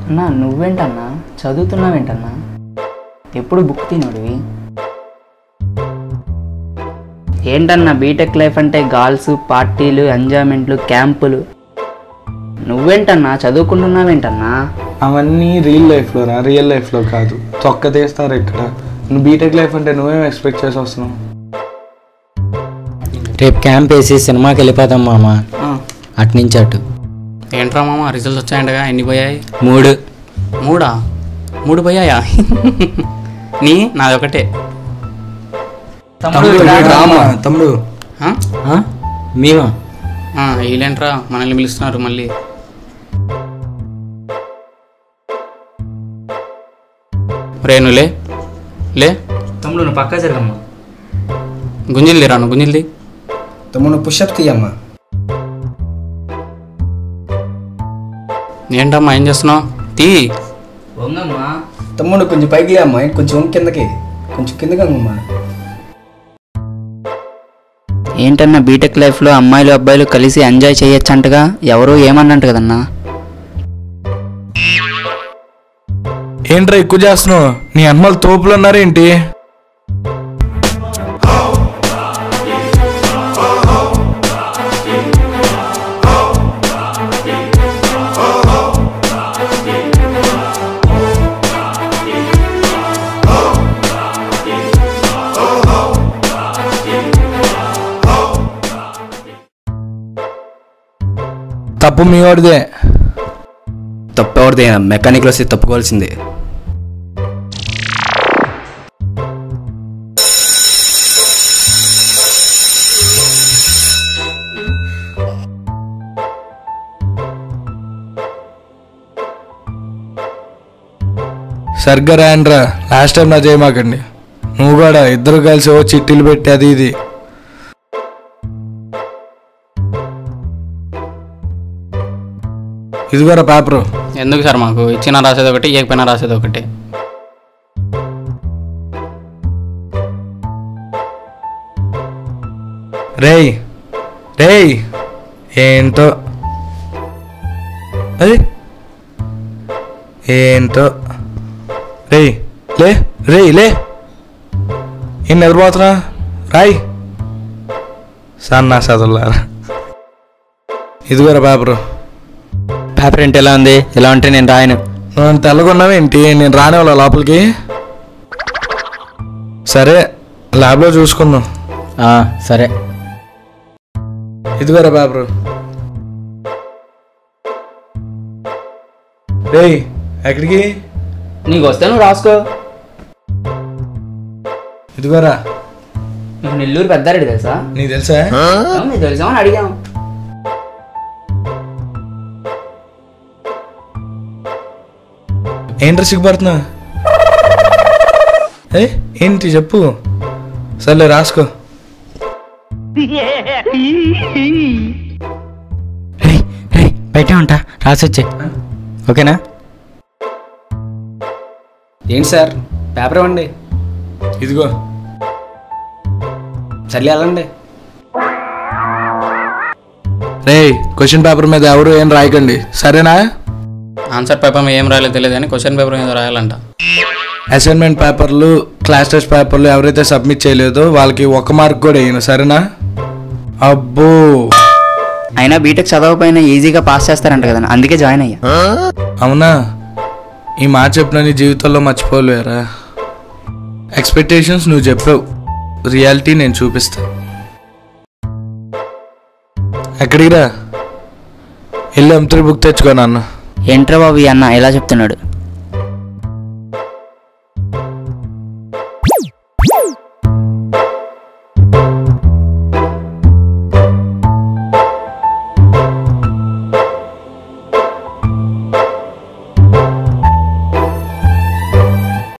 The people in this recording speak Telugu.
అన్నా నువ్వేంటన్నా చదువుతున్నావేంటన్నా ఎప్పుడు బుక్ తినోడివి ఏంటన్నా బీటెక్ లైఫ్ అంటే గాల్స్ పార్టీలు ఎంజాయ్మెంట్లు క్యాంపులు నువ్వేంటన్నా చదువుకుంటున్నావేంటన్నా అవన్నీ రియల్ లైఫ్లో రా రియల్ లైఫ్లో కాదు తొక్క తీస్తారు ఇక్కడ నువ్వు బీటెక్ లైఫ్ అంటే నువ్వేం ఎక్స్పెక్ట్ చేసి వస్తున్నావు రేపు క్యాంప్ వేసి సినిమాకి వెళ్ళిపోతాం మామ అటు నుంచి అటు ఏంట్రా మామ రిజల్ట్స్ వచ్చాయంటగా ఎన్ని పోయాయి మూడు మూడా మూడు పోయాయా నీ నాది ఒకటే తమ్ముడు రామా తమ్ముడు ఆ? ఆ? మేమా ఆ, వీళ్ళేంట్రా మనల్ని పిలుస్తున్నారు మళ్ళీ రేణు లే లే తమ్ముడు నువ్వు పక్కా జరగమ్మా గుంజిల్ది రాను గుంజిల్ది తమ్ముడు పుషప్ తీయమ్మా ఏంటమ్మా ఏం చేస్తున్నావు తీ వంగమ్మా తమ్ముడు కొంచెం పైకి లే అమ్మా కొంచెం కిందకి కొంచెం కిందకి అమ్మా ఏంటన్నా బీటెక్ లైఫ్లో అమ్మాయిలు అబ్బాయిలు కలిసి ఎంజాయ్ చేయొచ్చంటగా ఎవరు ఏమన్నంట కదన్నా ఏంట్రా ఎక్కువ చేస్తున్నావు నీ అమ్మలు తోపులు ఉన్నారేంటి తప్పు మీ వాడిదే తప్పెవరిదే మెకానిక్లో వస్తే తప్పుకోవాల్సిందే సరిగ్గా రాయండ్రా లాస్ట్ టైం నా చేయమాకండి నువ్వు కూడా ఇద్దరు కలిసి ఓ చిట్టీలు పెట్టి అది ఇది ఇదిగోరా పేపరు ఎందుకు సార్ మాకు ఇచ్చిన రాసేది ఒకటి ఇవ్వకపోయినా రాసేది ఒకటి రేయ్ రేయ్ ఏంటో అది ఏంటో రేయ్ లే రేయ్ లే ఏం నిద్రపోతున్నా రాయ్ సన్నా చదువులారా ఇదిగోరా పేపరు పేపర్ ఏంటి ఎలా ఉంది ఎలా ఉంటే నేను రాయను నువ్వు తెల్లగొన్నావేంటి నేను రానివ్వాలా లోపలికి సరే ల్యాబ్లో చూసుకుందాం ఆ, సరే ఇదిగోరా పేపరు రేయ్ ఎక్కడికి నీకు వస్తే నువ్వు రాసుకో ఇదిగోరా నీకు నెల్లూరు పెద్దారెడ్డి తెలుసా నీకు తెలుసా అవును, నీకు తెలుసా అని అడిగాం ఏంట్రా సిగ్గుపడుతున్నా ఏ ఏంటి చెప్పు సర్లే రాసుకో రేయ్ రేయ్ బయట ఉంటా రాసొచ్చే ఓకేనా ఏంటి సార్ పేపర్ ఇవ్వండి ఇదిగో సర్లే వెళ్ళండి రేయ్ క్వశ్చన్ పేపర్ మీద ఎవరు ఏం రాయకండి సరేనా ఆన్సర్ పేపర్ మీద ఏం రాయాలో తెలియదు కానీ క్వశ్చన్ పేపర్ మీద రాయాలంట అసైన్మెంట్ పేపర్లు క్లాస్ టెస్ట్ పేపర్లు ఎవరైతే సబ్మిట్ చేయలేదో వాళ్ళకి ఒక మార్క్ కూడా వేయను సరేనా అబ్బో అయినా బీటెక్ చదవకపోయినా ఈజీగా పాస్ చేస్తారంట కదా అందుకే జాయిన్ అయ్యా అవునా ఈ మాట చెప్పిన నీ జీవితంలో మర్చిపోలేరా ఎక్స్పెక్టేషన్స్ నువ్వు చెప్పావు రియాలిటీ నేను చూపిస్తా ఎక్కడికి రా వెళ్ళి ఎంత్రీ బుక్ తెచ్చుకో నాన్న ఏంట్రా బాబు ఈ అన్న ఎలా చెప్తున్నాడు